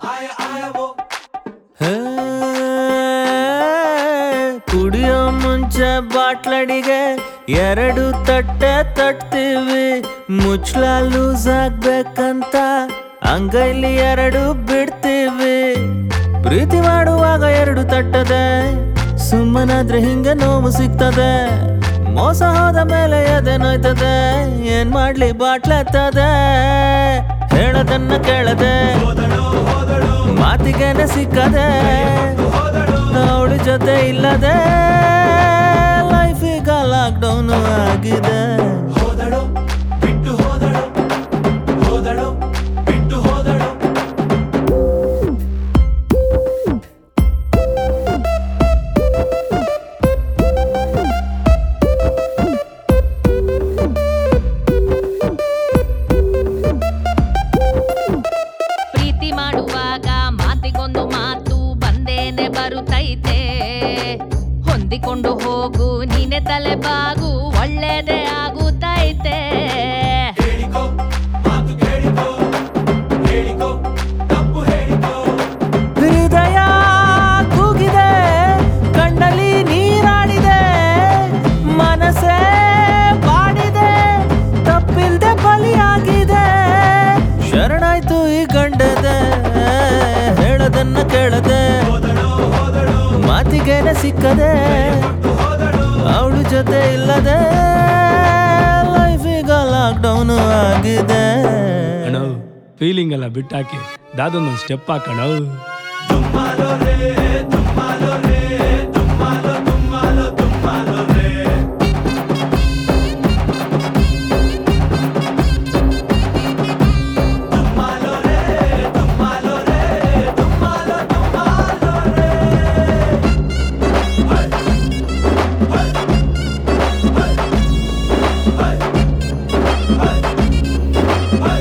ಹೇ, ಕುಡಿಯೋ ಮುಂಚೆ ಬಾಟ್ಲಡಿಗೆ ಎರಡು ತಟ್ಟೆ ತಟ್ತೀವಿ ಮುಚ್ಚಳ ಲೂಸ್ ಆಗ್ಬೇಕಂತ ಅಂಗೈಲಿ ಎರಡು ಬಿಡ್ತೀವಿ ಪ್ರೀತಿ ಮಾಡುವಾಗ ಎರಡು ತಟ್ಟದೆ ಸುಮ್ಮನಾದ್ರೆ ಹಿಂಗೆ ನೋವು ಸಿಗ್ತದೆ ಮೋಸ ಹೋದ ಮೇಲೆ ಎದೆ ನೋಯ್ತದೆ ಏನ್ ಮಾಡ್ಲಿ ಬಾಟ್ಲತ್ತದೆ ಹೇಳದನ್ನ ಕೇಳದೆ ಮಾತಿಗೆನೆ ಸಿಕ್ಕದೆ ಅವಳ ಜೊತೆ ಇಲ್ಲದೆ ಲೈಫ್ ಈಗ ಲಾಕ್ ಡೌನ್ ಆಗಿದೆ ಹೋದಳು ಬಿಟ್ಟು ಹೋದಳು ಹೋದಳು ಬಿಟ್ಟು ಹೋದಳು ಪ್ರೀತಿ ಮಾಡುವಾಗ ಮಾತಿಗೊಂದು ಮಾತು ಬಂದೇನೆ ಬರುತ್ತೈತೆ ಹೊಂದಿಕೊಂಡು ಹೋಗು ನೀನೆ ತಲೆ ಬಾಗು ಒಳ್ಳೇದೇ ಆಗುತ್ತೈತೆ ಹೇಳಿಕೋ ಮಾತು ಕೇಳಿಕೋ ಹೇಳಿಕೋ ತಪ್ಪು ಹೇಳಿಕೋ ಹೃದಯ ಕೂಗಿದೆ ಕಣ್ಣಲ್ಲಿ ನೀರಾಡಿದೆ ಮನಸ್ಸೇ ಬಾಡಿದೆ ತಪ್ಪಿಲ್ದೆ ಬಲಿಯಾಗಿದೆ ಶರಣಾಯ್ತು ಈ ಗಂಡದೆ ಹೇಳದನ್ನ ಕೇಳದೆ ಹೋದಳು ಹೋದಳು ಮಾತಿಗೆನೆ ಸಿಕ್ಕದೆ ಹೋದಳು ಅವಳು ಜೊತೆ ಇಲ್ಲದೆ ಲೈಫ್ ಈಗ ಲಾಕ್ ಡೌನ್ ಆಗಿದೆ ಅಣ್ಣ ಫೀಲಿಂಗ್ ಎಲ್ಲ ಬಿಟ್ಟಾಕಿ ದಾದೊಂದೊಂದು ಸ್ಟೆಪ್ ಹಾಕಣ ತುಮ್ಮಾಲೋ ರೇ ತುಮ್ಮಾಲೋ ರೇ ತುಮ್ಮಾಲೋ ತುಮ್ಮಾಲೋ ತುಮ್ಮಾಲೋ ರೇ ತುಮ್ಮಾಲೋ ರೇ ತುಮ್ಮಾಲೋ ರೇ ತುಮ್ಮಾಲೋ ತುಮ್ಮಾಲೋ ರೇ ಹೈ ಹೈ ಹೈ ಹೈ ಹೈ ಹೈ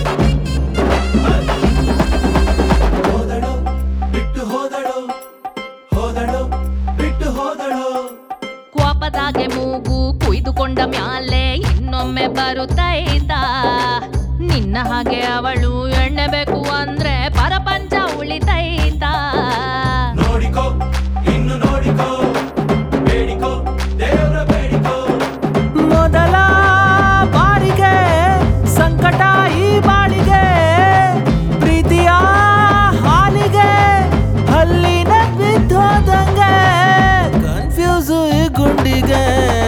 ಹೋದಳು ಬಿಟ್ಟು ಹೋದಳು ಹೋದಳು ಬಿಟ್ಟು ಹೋದಳು ಕೋಪದಾಗೆ ಮೂಗು ಕುಯ್ದುಕೊಂಡ ಮ್ಯಾಲೆ ಇನ್ನೊಮ್ಮೆ ಬರುತ್ತೈತ ನಿನ್ನ ಹಾಗೆ ಅವಳು ಎಣ್ಣೆ ಬೇಕು ಅಂದ್ರೆ ಪರಪಂಚ ಉಳಿತೈತ ನೋಡಿಕೋ ಇನ್ನು ನೋಡಿಕೋ ಬೇಡಿಕೋ ದೇವ್ರ ಬೇಡಿಕೋ ಮೊದಲ ಬಾರಿಗೆ ಸಂಕಟ ಈ ಬಾಳಿಗೆ ಪ್ರೀತಿಯ ಹಾಲಿಗೆ ಹಲ್ಲಿನ ಬಿದ್ದೋದಂಗೆ ಕನ್ಫ್ಯೂಸು ಈ ಗುಂಡಿಗೆ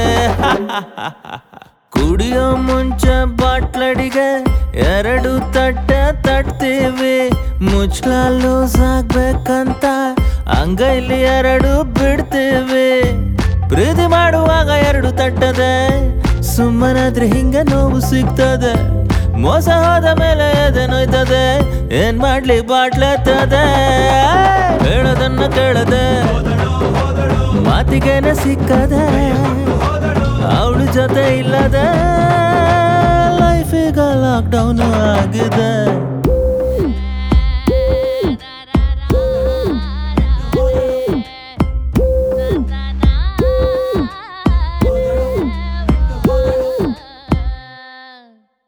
ಕುಡಿಯೋ ಮುಂಚೆ ಬಾಟ್ಲಡಿಗೆ ಎರಡು ತಟ್ಟೆ ತಟ್ತೀವಿ ಮುಚ್ಚಳ ಲೂಸ್ ಆಗ್ಬೇಕಂತ ಅಂಗೈಲಿ ಎರಡು ಬಿಡ್ತೀವಿ ಪ್ರೀತಿ ಮಾಡುವಾಗ ಎರಡು ತಟ್ಟದೆ ಸುಮ್ಮನಾದ್ರೆ ಹಿಂಗೆ ನೋವು ಸಿಗ್ತದೆ ಮೋಸ ಹೋದ ಮೇಲೆ ಎದೆ ನೋಯ್ತದೆ ಏನ್ ಮಾಡ್ಲಿ ಬಾಟ್ಲತ್ತದೆ ಹೇಳೋದನ್ನ ಕೇಳದೆ ಮಾತಿಗೆನೆ ಸಿಕ್ಕದೆ ಅವಳ ಜೊತೆ ಇಲ್ಲದೆ ಲೈಫ್ ಈಗ ಲಾಕ್ ಡೌನ್ ಆಗಿದೆ